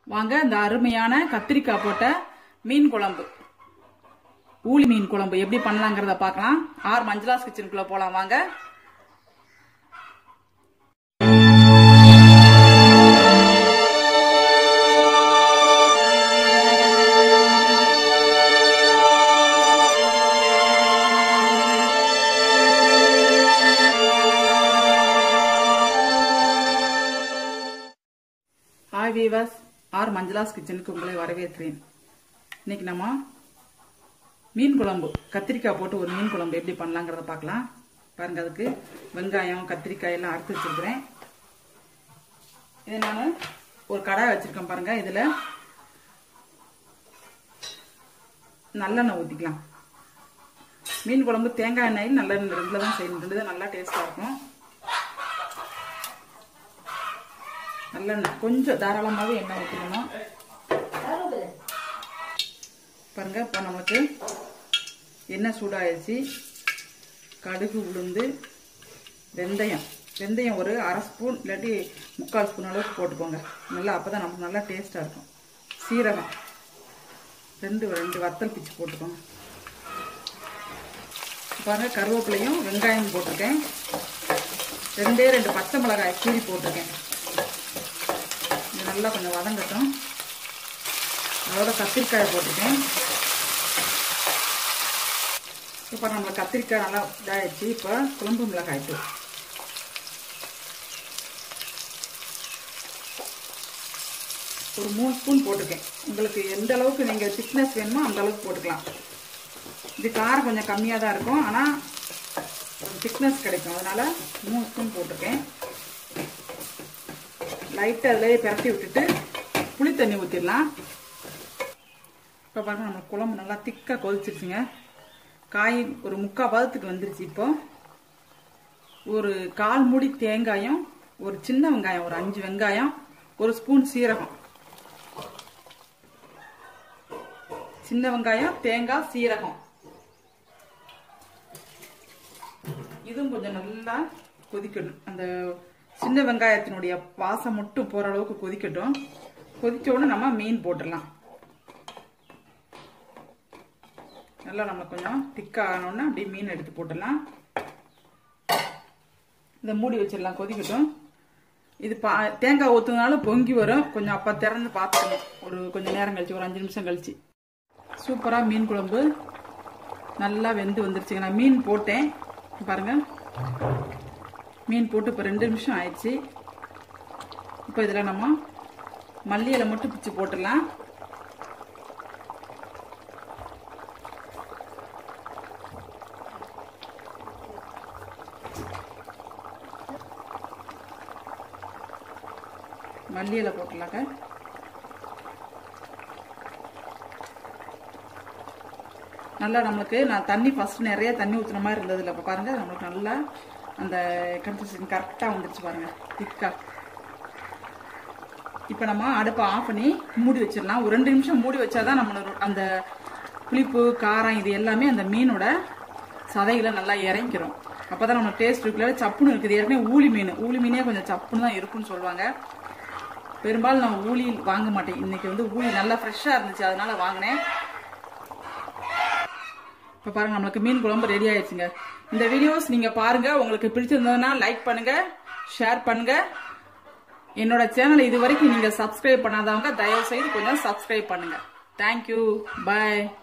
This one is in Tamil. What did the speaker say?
வாங்க இந்த அருமையான கத்திரிக்காய் போட்ட மீன் குழம்பு ஊளி மீன் குழம்பு எப்படி பண்ணலாங்கிறத பார்க்கலாம் ஆர் மஞ்சளாஸ் கிச்சனுக்குள்ள போலாம் வாங்க ஹாய் வீவர்ஸ் ஆர் மஞ்சளாஸ் கிச்சனுக்கு உங்களை வரவேற்கிறேன் இன்னைக்கு நம்ம மீன் குழம்பு கத்திரிக்காய் போட்டு ஒரு மீன் குழம்பு எப்படி பண்ணலாங்கிறத பார்க்கலாம் பாருங்க அதுக்கு வெங்காயம் கத்திரிக்காய் எல்லாம் அறுத்து வச்சிருக்கிறேன் இது நான் ஒரு கடாய் வச்சிருக்கேன் பாருங்க இதுல நல்லெண்ணெய் ஊற்றிக்கலாம் மீன் குழம்பு தேங்காய் எண்ணெயில் நல்லெண்ணெய் ரெண்டுல தான் செய்யணும் ரெண்டு தான் நல்லா டேஸ்டாக இருக்கும் நல்லெண்ணெய் கொஞ்சம் தாராளமாகவே எண்ணெய் ஊற்றிக்கணும் பாருங்க இப்போ நமக்கு எண்ணெய் சூடாயிடுச்சு கடுகு உளுந்து வெந்தயம் வெந்தயம் ஒரு அரை ஸ்பூன் இல்லாட்டி முக்கால் ஸ்பூன் அளவுக்கு போட்டுக்கோங்க நல்லா அப்போ தான் நமக்கு நல்லா டேஸ்ட்டாக இருக்கும் சீரகம் ரெண்டு ரெண்டு வத்தல் பிச்சு போட்டுக்கோங்க பாருங்க கருவேப்பிலையும் வெங்காயம் போட்டிருக்கேன் ரெண்டே ரெண்டு பச்சை மிளகாய் கீரி போட்டிருக்கேன் இது நல்லா கொஞ்சம் வதங்கட்டும் அதோட கத்திரிக்காயை போட்டிருக்கேன் இப்போ நம்ம கத்திரிக்காய் நல்லா இதாகிடுச்சு இப்போ குழம்பு மிளகாய் தூள் ஒரு மூணு ஸ்பூன் போட்டிருக்கேன் உங்களுக்கு எந்த அளவுக்கு நீங்கள் திக்னஸ் வேணுமோ அந்த அளவுக்கு போட்டுக்கலாம் இது காரம் கொஞ்சம் கம்மியாக தான் இருக்கும் ஆனால் திக்னஸ் கிடைக்கும் அதனால் மூணு ஸ்பூன் போட்டிருக்கேன் லைட்டாக அதிலேயே பிரட்டி விட்டுட்டு புளி தண்ணி ஊற்றிடலாம் இப்போ பாருங்க நம்ம குழம்பு நல்லா திக்காக கொதிச்சிருச்சுங்க காய் ஒரு முக்கால் பதத்துக்கு வந்துருச்சு இப்போ ஒரு கால் மூடி தேங்காயம் ஒரு சின்ன வெங்காயம் ஒரு அஞ்சு வெங்காயம் ஒரு ஸ்பூன் சீரகம் சின்ன வெங்காயம் தேங்காய் சீரகம் இதுவும் கொஞ்சம் நல்லா கொதிக்கணும் அந்த சின்ன வெங்காயத்தினுடைய வாசம் மட்டும் போற அளவுக்கு கொதிக்கட்டும் கொதிச்ச உடனே நம்ம மீன் போட்டுடலாம் நல்லா நம்ம கொஞ்சம் திக்கானோடனே அப்படியே மீன் எடுத்து போட்டுடலாம் இதை மூடி வச்சிடலாம் கொதிக்கட்டும் இது பா தேங்காய் ஊற்றுனால பொங்கி வரும் கொஞ்சம் அப்போ திறந்து பார்த்துக்கணும் ஒரு கொஞ்சம் நேரம் கழிச்சு ஒரு அஞ்சு நிமிஷம் கழிச்சு சூப்பராக மீன் குழம்பு நல்லா வெந்து வந்துருச்சுங்க நான் மீன் போட்டேன் பாருங்க மீன் போட்டு இப்போ ரெண்டு நிமிஷம் ஆயிடுச்சு இப்போ இதில் நம்ம மல்லியில மட்டும் பிச்சு போட்டுடலாம் மல்லியில போட்டுலாக்க நல்லா நம்மளுக்கு நான் தண்ணி ஃபர்ஸ்ட் நிறைய தண்ணி ஊற்றுன மாதிரி இருந்ததுல இப்போ பாருங்க நம்மளுக்கு நல்லா அந்த கன்சிஸ்டன்சி கரெக்டாக வந்துருச்சு பாருங்க திக்கா இப்போ நம்ம அடுப்பை ஆஃப் பண்ணி மூடி வச்சிடலாம் ஒரு ரெண்டு நிமிஷம் மூடி வச்சாதான் நம்மளோட அந்த புளிப்பு காரம் இது எல்லாமே அந்த மீனோட சதைகளை நல்லா இறங்கிக்கிறோம் அப்பதான் நம்ம டேஸ்ட் இருக்குல்ல சப்புன்னு இருக்குது ஏற்கனவே ஊளி மீன் ஊளி மீனே கொஞ்சம் சப்புன்னு தான் இருக்குன்னு சொல்லுவாங்க பெரும்பாலும் நான் ஊழி வாங்க மாட்டேன் இன்னைக்கு வந்து ஊழி நல்லா ஃப்ரெஷ்ஷாக இருந்துச்சு அதனால வாங்கினேன் இப்போ பாருங்க நம்மளுக்கு மீன் குழம்பு ரெடி ஆயிடுச்சுங்க இந்த வீடியோஸ் நீங்க பாருங்க உங்களுக்கு பிடிச்சிருந்ததுன்னா லைக் பண்ணுங்க ஷேர் பண்ணுங்க என்னோட சேனலை இது வரைக்கும் நீங்க சப்ஸ்கிரைப் பண்ணாதவங்க தயவு செய்து கொஞ்சம் சப்ஸ்கிரைப் பண்ணுங்க தேங்க்யூ பாய்